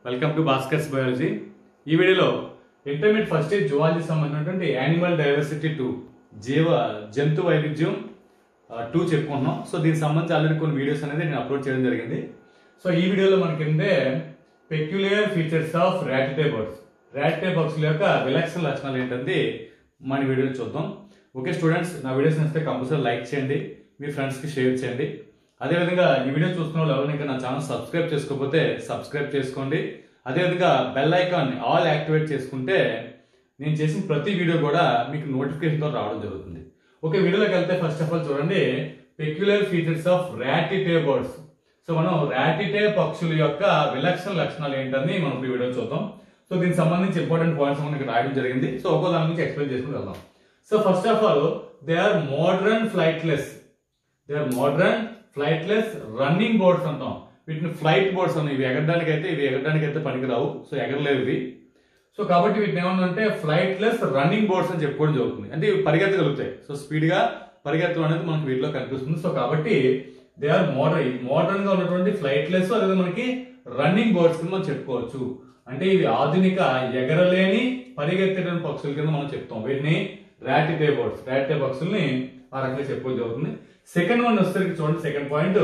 welcome to Bhaskar's biology ఈ వీడియోలో intermediate first year zoology సంబంధించినటువంటి యానిమల్ డైవర్సిటీ టూ జీవ జంతు వైవిధ్యం టూ చెప్పుకుంటున్నాం సో దీనికి సంబంధించి ఆల్రెడీ కొన్ని వీడియోస్ అనేది నేను అప్లోడ్ చేయడం జరిగింది సో ఈ వీడియోలో మనకి ఏంటంటే peculiar features of ratitae birds ratitae పక్షుల యొక్క విలక్షణ లక్షణాలు ఏంటంటే మన వీడియోలో చూద్దాం ఓకే స్టూడెంట్స్ నా వీడియోస్ నచ్చితే కంపల్సరీ లైక్ చేయండి మీ ఫ్రెండ్స్కి షేర్ చేయండి అదేవిధంగా ఈ వీడియో చూస్తున్న వాళ్ళు ఎవరైనా ఇంకా నా ఛానల్ సబ్స్క్రైబ్ చేసుకోకపోతే సబ్స్క్రైబ్ చేసుకోండి అదేవిధంగా బెల్ ఐకాన్ ఆల్ యాక్టివేట్ చేసుకుంటే నేను చేసిన ప్రతి వీడియో కూడా మీకు నోటిఫికేషన్తో రావడం జరుగుతుంది ఓకే వీడియోలోకి వెళ్తే ఫస్ట్ ఆఫ్ ఆల్ చూడండి peculiar features of ratitae birds so మనం ర్యాటిటే పక్షుల యొక్క విలక్షణ లక్షణాలు ఏంటని మనం ఇప్పుడు ఈ వీడియో చూద్దాం సో దీనికి సంబంధించి ఇంపార్టెంట్ పాయింట్స్ మనం ఇక్కడ రాయడం జరిగింది సో ఒక్కో దాని గురించి ఎక్స్ప్లెయిన్ చేసుకుని వెళ్దాం so first of all they are modern flightless they are modern flightless running birds అంటాం వీటిని ఫ్లైట్ బోర్డ్స్ అన్నాయి ఇవి ఎగరడానికి అయితే ఇవి ఎగరడానికి అయితే పనికిరావు సో ఎగరలేవు ఇవి సో కాబట్టి వీటిని ఏమన్నంటే ఫ్లైట్లెస్ రన్నింగ్ బోర్డ్స్ అని చెప్పుకోవడం జరుగుతుంది అంటే ఇవి పరిగెత్తగలుగుతాయి సో స్పీడ్ గా పరిగెత్తడం అనేది మనకి వీటిలో కనిపిస్తుంది సో కాబట్టి దే ఆర్ మోడర్న్ మోడర్న్ గా ఉన్నటువంటి ఫ్లైట్లెస్ అదే మనకి రన్నింగ్ బోర్డ్స్ కింద మనం చెప్పుకోవచ్చు అంటే ఇవి ఆధునిక ఎగరలేని పరిగెత్తేటువంటి పక్షుల కింద మనం చెప్తాం వీటిని ర్యాటిటే బోర్డ్స్ ర్యాటిటే పక్షుల్ని ఆ రకంగా చెప్పుకోవడం జరుగుతుంది సెకండ్ వన్ వచ్చేసరికి చూడండి second point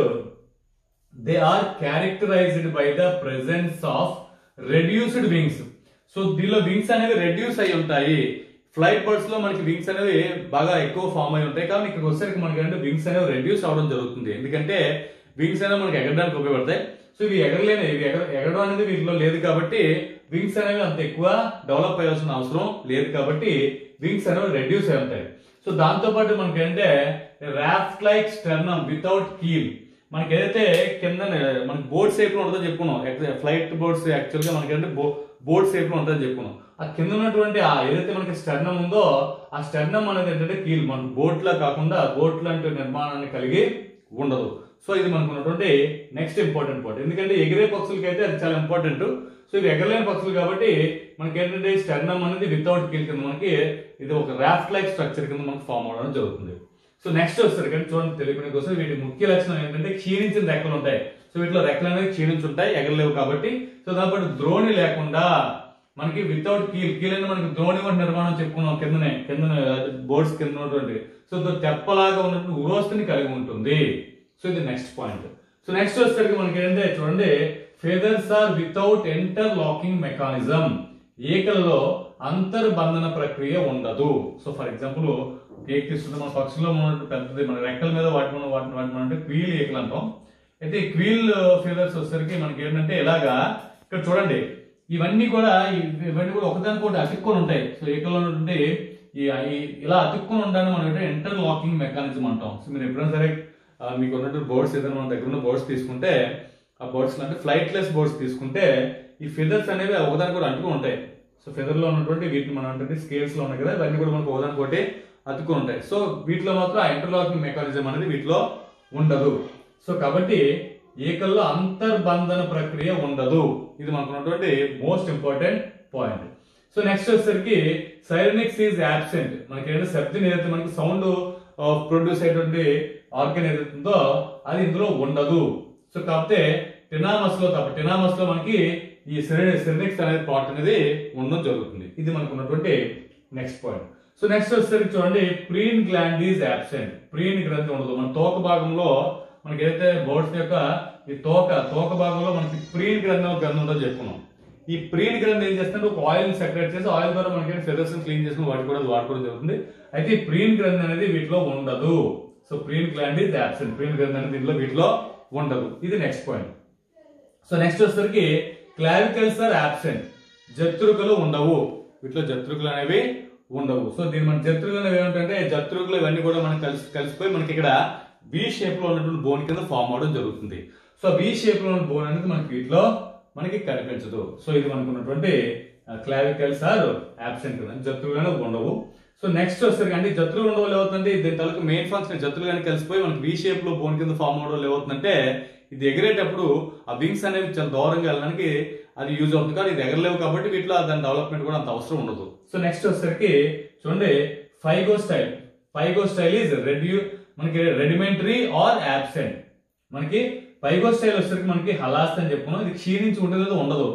they are characterized by the presence of reduced wings so దీనిలో వింగ్స్ అనేవి రెడ్యూస్ అయి ఉంటాయి ఫ్లైట్ బర్డ్స్ లో మనకి వింగ్స్ అనేవి బాగా ఎక్కువ ఫామ్ అయి ఉంటాయి కానీ ఇక్కడ వచ్చేసరికి మనకి అంటే వింగ్స్ అనేవి రెడ్యూస్ అవడం జరుగుతుంది ఎందుకంటే వింగ్స్ అనేవి మనకి ఎగరడానికి ఉపయోగపడతాయి సో ఇవి ఎగరలేని ఇవి ఎగర ఎగరడం అనేది వీటిలో లేదు కాబట్టి వింగ్స్ అనేవి అంత ఎక్కువ డెవలప్ అయ్యాల్సిన అవసరం లేదు కాబట్టి వింగ్స్ అనేవి రెడ్యూస్ అయి ఉంటాయి సో దాంతో పాటు మనకి ఏంటంటే raft like sternum without keel మనకి ఏదైతే కింద మనకి బోర్డ్ షేప్ లో ఉంటుందో చెప్పుకున్నాం ఫ్లైట్ బోర్డ్స్ యాక్చువల్ గా మనకి అంటే బోర్డ్ షేప్ లో ఉంటుందని చెప్పుకున్నాం ఆ కింద ఉన్నటువంటి ఆ ఏదైతే మనకి స్టర్నం ఉందో ఆ స్టర్నం అనేది ఏంటంటే కీల్ మన బోట్ లా కాకుండా బోట్ లాంటి నిర్మాణాన్ని కలిగి ఉండదు సో ఇది మనకు ఉన్నటువంటి నెక్స్ట్ ఇంపార్టెంట్ పాయింట్ ఎందుకంటే ఎగిరే పక్షులకి అయితే అది చాలా ఇంపార్టెంట్ సో ఇవి ఎగరలేని పక్షులు కాబట్టి మనకి ఏంటంటే స్టర్నం అనేది వితౌట్ కీల్ కింద మనకి ఇది ఒక రాఫ్ట్ లైక్ స్ట్రక్చర్ కింద మనకి ఫామ్ అవడం జరుగుతుంది సో నెక్స్ట్ వస్తారు కానీ చూడండి తెలుగుని కోసం వీటి ముఖ్య లక్షణం ఏంటంటే క్షీణించిన రెక్కలు ఉంటాయి సో వీటిలో రెక్కలు అనేవి క్షీణించి ఉంటాయి ఎగరలేవు కాబట్టి సో దాంట్లో ద్రోణి లేకుండా మనకి వితౌట్ కీల్ కీల్ అనేది మనకి ద్రోణి వంటి నిర్మాణం చెప్పుకున్నాం కిందనే కింద బోర్డ్స్ కింద ఉన్నటువంటి సో దో తెప్పలాగా ఉన్నటువంటి ఉరోస్తుని కలిగి ఉంటుంది సో ఇది నెక్స్ట్ పాయింట్ సో నెక్స్ట్ వచ్చేసరికి మనకి ఏంటంటే చూడండి feathers are without interlocking mechanism ఏకలలో అంతర్బంధన ప్రక్రియ ఉండదు సో ఫర్ ఎగ్జాంపుల్ కేక్ తీసుకుంటే మన పక్షుల్లో ఉన్నట్టు పెద్దది మన రెక్కల మీద వాటి మన వాటిని వాటి మనం అంటే క్వీల్ ఏకలు అంటాం అయితే ఈ క్వీల్ ఫెదర్స్ వచ్చేసరికి మనకి ఏంటంటే ఇలాగా ఇక్కడ చూడండి ఇవన్నీ కూడా ఇవి- ఇవన్నీ కూడా ఒకదానికొకటి అతుక్కొని ఉంటాయి సో ఏకల్లో ఉన్నటువంటి ఈ ఈ- ఇలా అతుక్కొని ఉండడానికి మనం ఏంటంటే ఎంటర్ లాకింగ్ మెకానిజం అంటాం సో మీరు ఎప్పుడైనా సరే ఆ, మీకు ఉన్నటువంటి బోర్డ్స్ ఏదైనా మన దగ్గర ఉన్న బోర్డ్స్ తీసుకుంటే ఆ బోర్డ్స్ అంటే ఫ్లైట్లెస్ బోర్డ్స్ తీసుకుంటే ఈ ఫెదర్స్ అనేవి ఒకదానికి కూడా అంటుకుని ఉంటాయి సో ఫెదర్ లో ఉన్నటువంటి వీటిని మనం అంటే స్కేల్స్ లో ఉన్నాయి కదా ఇవన్నీ కూడా మనకు ఒకదానికొకటి అతుక్కుని ఉంటాయి సో వీటిలో మాత్రం ఆ ఇంటర్లాకింగ్ మెకానిజం అనేది వీటిలో ఉండదు సో కాబట్టి ఏకల్లో అంతర్బంధన ప్రక్రియ ఉండదు ఇది మనకు ఉన్నటువంటి most important point so next వచ్చేసరికి సైరనిక్స్ ఈజ్ యాబ్సెంట్ మనకి ఏంటంటే శబ్దం ఏదైతే మనకి సౌండ్ ప్రొడ్యూస్ అయ్యేటువంటి ఆర్గన్ ఏదైతే ఉందో అది ఇందులో ఉండదు సో కాకపోతే టినామస్ లో తప్ప టినామస్ లో మనకి ఈ సెరినిక్స్ అనేది పార్ట్ అనేది ఉండడం జరుగుతుంది ఇది మనకు ఉన్నటువంటి నెక్స్ట్ పాయింట్ సో నెక్స్ట్ వచ్చేసరికి చూడండి preen gland is absent preen గ్రంథి ఉండదు మన తోక భాగంలో మనకి ఏదైతే బోర్డ్స్ యొక్క ఈ తోక తోక భాగంలో మనకి ప్రీన్ గ్రంథం గ్రంథం ఉందో చెప్పుకున్నాం ఈ ప్రీన్ గ్రంథి ఏం చేస్తుంటే ఒక ఆయిల్ సెపరేట్ చేసి ఆయిల్ ద్వారా మనకి ఫెదర్స్ క్లీన్ చేసుకుని వాటి కూడా వాడుకోవడం జరుగుతుంది అయితే ఈ ప్రీన్ గ్రంథి అనేది వీటిలో ఉండదు so preen gland is absent preen గ్రంథి అనేది దీంట్లో వీటిలో ఉండదు ఇది నెక్స్ట్ పాయింట్ సో నెక్స్ట్ వచ్చేసరికి క్లావికల్స్ ఆర్ యాబ్సెంట్ జత్రుకలు ఉండవు వీటిలో జత్రుకలు అనేవి ఉండవు సో దీని మన జత్రుకలు అనేవి ఏమిటంటే జత్రుకలు ఇవన్నీ కూడా మనకి కలిసి కలిసిపోయి మనకి ఇక్కడ వి షేప్ లో ఉన్నటువంటి బోన్ కింద ఫామ్ అవడం జరుగుతుంది సో వి షేప్ లో ఉన్న బోన్ అనేది మనకి వీటిలో మనకి కనిపించదు సో ఇది మనకు ఉన్నటువంటి క్లావికల్స్ ఆర్ యాబ్సెంట్ జత్రులు అనేవి ఉండవు సో నెక్స్ట్ వచ్చేసరికి అంటే జత్రులు ఉండడం వల్ల ఏమవుతుందంటే దీని తలకు మెయిన్ ఫంక్షన్ జత్రులు కానీ కలిసిపోయి మనకి వి షేప్ లో బోన్ కింద ఫామ్ అవడం వల్ల ఏమవుతుందంటే ఇది ఎగిరేటప్పుడు ఆ వింగ్స్ అనేవి చాలా దూరంగా వెళ్ళడానికి అది యూజ్ అవుతుంది కానీ ఇది ఎగరలేవు కాబట్టి వీటిలో దాని డెవలప్మెంట్ కూడా అంత అవసరం ఉండదు సో నెక్స్ట్ వచ్చేసరికి చూడండి pygostyle pygostyle is reduce మనకి రెడిమెంటరీ ఆర్ యాబ్సెంట్ మనకి ఫైగో స్టైల్ వచ్చేసరికి మనకి హలాస్ అని చెప్పుకున్నాం ఇది క్షీణించి ఉండదు ఉండదు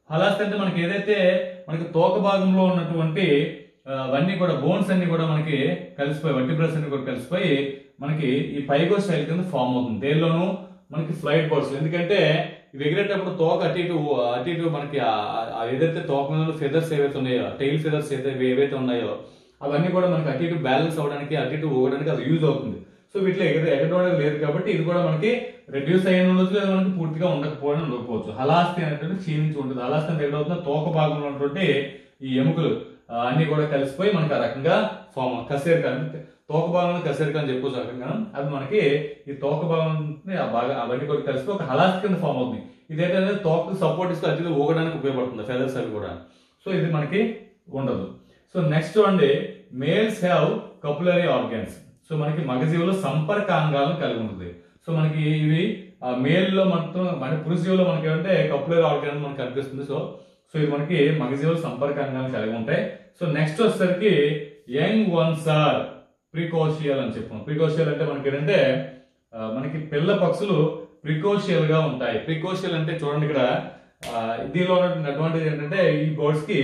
హలాస్తి అంటే మనకి ఏదైతే మనకి తోక భాగంలో ఉన్నటువంటి ఆ, అవన్నీ కూడా బోన్స్ అన్ని కూడా మనకి కలిసిపోయి వర్టిబ్రస్ అన్ని కూడా కలిసిపోయి మనకి ఈ పైగో స్టైల్ కింద ఫామ్ అవుతుంది దేనిలోనూ మనకి ఫ్లైట్ బర్డ్స్ ఎందుకంటే ఇవి ఎగిరేటప్పుడు తోక అటు ఇటు అటు ఇటు మనకి ఆ- ఆ ఏదైతే తోక మీద ఫెదర్స్ ఏవైతే ఉన్నాయో టైల్ ఫెదర్స్ ఏదైతే ఏవైతే ఉన్నాయో అవన్నీ కూడా మనకి అటు ఇటు బ్యాలెన్స్ అవ్వడానికి అటు ఇటు ఊగడానికి అది యూజ్ అవుతుంది సో వీటిలో ఎగర ఎగరడం లేదు కాబట్టి ఇది కూడా మనకి రెడ్యూస్ అయిన ఉండొచ్చు లేదా మనకి పూర్తిగా ఉండకపోయినా ఉండకపోవచ్చు హలాస్తి అనేటువంటి క్షీణించి ఉంటుంది హలాస్తి అంటే ఎక్కడవుతుందో తోక భాగంలో ఉన్నటువంటి ఈ ఎముకలు ఆ, అన్ని కూడా కలిసిపోయి మనకి ఆ రకంగా ఫామ్ కసేరిక అంటే తోక భాగంలో కసేరిక అని చెప్పుకోవచ్చు ఆ రకంగా అది మనకి ఈ తోక భాగం ఉంటుంది, ఆ భాగం అవన్నీ కూడా కలిసి ఒక హలాస్తి కింద ఫామ్ అవుతుంది ఇదేంటంటే తోక సపోర్ట్ ఇస్తూ అతి ఊగడానికి ఉపయోగపడుతుంది ఫెదర్స్ అవి కూడా సో ఇది మనకి ఉండదు సో నెక్స్ట్ అండి males have copulatory organs so మనకి మగజీవులు సంపర్కాంగాలను కలిగి ఉంటుంది సో మనకి ఇవి మేల్ లో మనతో మన పురుష జీవులో మనకి ఏంటంటే కపులరీ ఆర్గాన్ మనకి కనిపిస్తుంది సో సో ఇది మనకి మగజీవులు సంపర్కాంగాలను కలిగి ఉంటాయి సో నెక్స్ట్ వచ్చేసరికి యంగ్ వన్స్ ఆర్ ప్రికోషియల్ అని చెప్పాం ప్రికోషియల్ అంటే మనకి ఏంటంటే ఆ, మనకి పిల్ల పక్షులు ప్రికోషియల్ గా ఉంటాయి ప్రికోషియల్ అంటే చూడండి ఇక్కడ ఆ, దీనిలో ఉన్నటువంటి అడ్వాంటేజ్ ఏంటంటే ఈ బర్డ్స్ కి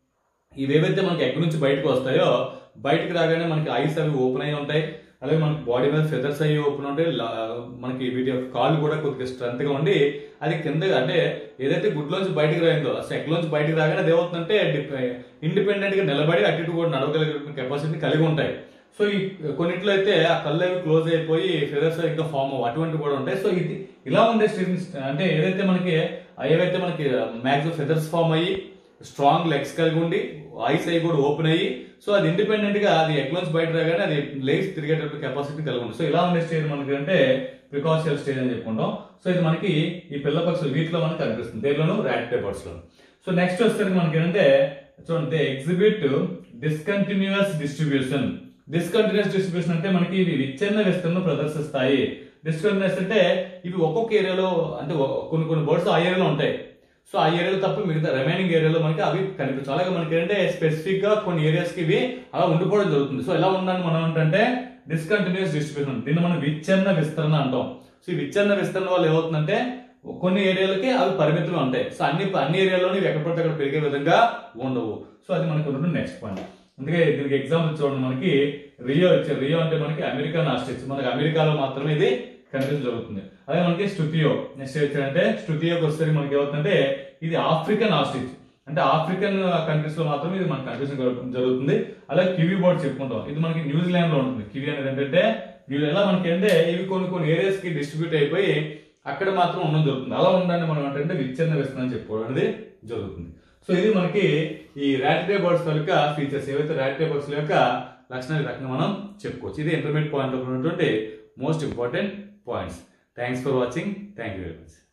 ఇవేవైతే మనకి ఎక్కడి నుంచి బయటకు వస్తాయో బయటకు రాగానే మనకి ఐస్ అవి ఓపెన్ అయి ఉంటాయి అలాగే మనకి బాడీ మీద ఫెదర్స్ అయ్యి ఓపెన్ ఉంటాయి లా- మనకి వీటి యొక్క కాళ్ళు కూడా కొద్దిగా స్ట్రెంత్ గా ఉండి అది కింద అంటే ఏదైతే గుడ్లోంచి బయటకు రాయిందో అసలు ఎక్కలోంచి బయటకు రాగానే అది ఏమవుతుందంటే ఇండిపెండెంట్ గా నిలబడి అటు ఇటు కూడా నడవగలిగే కెపాసిటీ కలిగి ఉంటాయి సో ఈ కొన్నిట్లో అయితే ఆ కళ్ళు అవి క్లోజ్ అయిపోయి ఫెదర్స్ ఇంకా ఫామ్ అవ్వ అటువంటివి కూడా ఉంటాయి సో ఇది ఇలా ఉండే స్టేజ్ అంటే ఏదైతే మనకి ఏవైతే మనకి మ్యాక్సిమం ఫెదర్స్ ఫామ్ అయ్యి స్ట్రాంగ్ లెగ్స్ కలిగి ఉండి ఐస్ అయ్యి కూడా ఓపెన్ అయ్యి సో అది ఇండిపెండెంట్ గా అది ఎగ్లోంచి బయట రాగానే అది లెగ్స్ తిరిగేటప్పుడు కెపాసిటీ కలిగి ఉంది సో ఇలా ఉండే స్టేజ్ మనకి అంటే ప్రికాషియల్ స్టేజ్ అని చెప్పుకుంటాం సో ఇది మనకి ఈ పిల్ల పక్షులు వీటిలో మనకి కనిపిస్తుంది దేనిలోను ర్యాట్ పేపర్స్ లో సో నెక్స్ట్ వచ్చేసరికి మనకి ఏంటంటే చూడండి exhibit discontinuous distribution discontinuous distribution అంటే మనకి ఇవి విచ్ఛిన్న విస్తరణ ప్రదర్శిస్తాయి డిస్కంటిన్యూస్ అంటే ఇవి ఒక్కొక్క ఏరియాలో అంటే ఒ- కొన్ని కొన్ని బర్డ్స్ ఆ ఏరియాలో ఉంటాయి సో ఆ ఏరియాలో తప్ప మిగతా రిమైనింగ్ ఏరియాలో మనకి అవి కనిపించవు అలాగే మనకి ఏంటంటే స్పెసిఫిక్ గా కొన్ని ఏరియాస్ కి ఇవి అలా ఉండిపోవడం జరుగుతుంది సో ఎలా ఉండాలని మనం ఏంటంటే డిస్కంటిన్యూస్ డిస్ట్రిబ్యూషన్ దీన్ని మనం విచ్ఛిన్న విస్తరణ అంటాం సో ఈ విచ్ఛిన్న విస్తరణ వల్ల ఏమవుతుందంటే కొన్ని ఏరియాలకి అవి పరిమితులు ఉంటాయి సో అన్ని అన్ని ఏరియాలోని ఇవి ఎక్కడ పడితే అక్కడ పెరిగే విధంగా ఉండవు సో అది మనకు ఉన్నటువంటి నెక్స్ట్ పాయింట్ అందుకే దీనికి ఎగ్జాంపుల్ చూడండి మనకి రియో ఇచ్చారు రియో అంటే మనకి అమెరికన్ ఆస్ట్రిచ్ మనకి అమెరికాలో మాత్రమే ఇది కనిపించడం జరుగుతుంది అదే మనకి స్టుతియో నెక్స్ట్ ఏంటంటే స్టుతియోకి వస్తే మనకి ఏమవుతుందంటే ఇది ఆఫ్రికన్ ఆస్ట్రిచ్ అంటే ఆఫ్రికన్ కంట్రీస్ లో మాత్రమే ఇది మనకి కనిపించడం జరుగు- జరుగుతుంది అలాగే కివీ బోర్డ్ చెప్పుకుంటాం ఇది మనకి న్యూజిలాండ్ లో ఉంటుంది కివీ అనేది ఏంటంటే న్యూ ఎలా మనకి అంటే ఇవి కొన్ని కొన్ని ఏరియాస్ కి డిస్ట్రిబ్యూట్ అయిపోయి అక్కడ మాత్రం ఉండడం జరుగుతుంది అలా ఉండాలని మనం ఏంటంటే విచ్ఛిన్న విస్తరణ చెప్పుకోవడం అనేది జరుగుతుంది సో ఇది మనకి ఈ ర్యాట్ బర్డ్స్ యొక్క ఫీచర్స్ ఏవైతే ర్యాట్ బర్డ్స్ యొక్క లక్షణాలు ఈ రకంగా మనం చెప్పుకోవచ్చు ఇది ఇంటర్మీడియట్ పాయింట్ ఉన్నటువంటి most important points thanks for watching thank you very much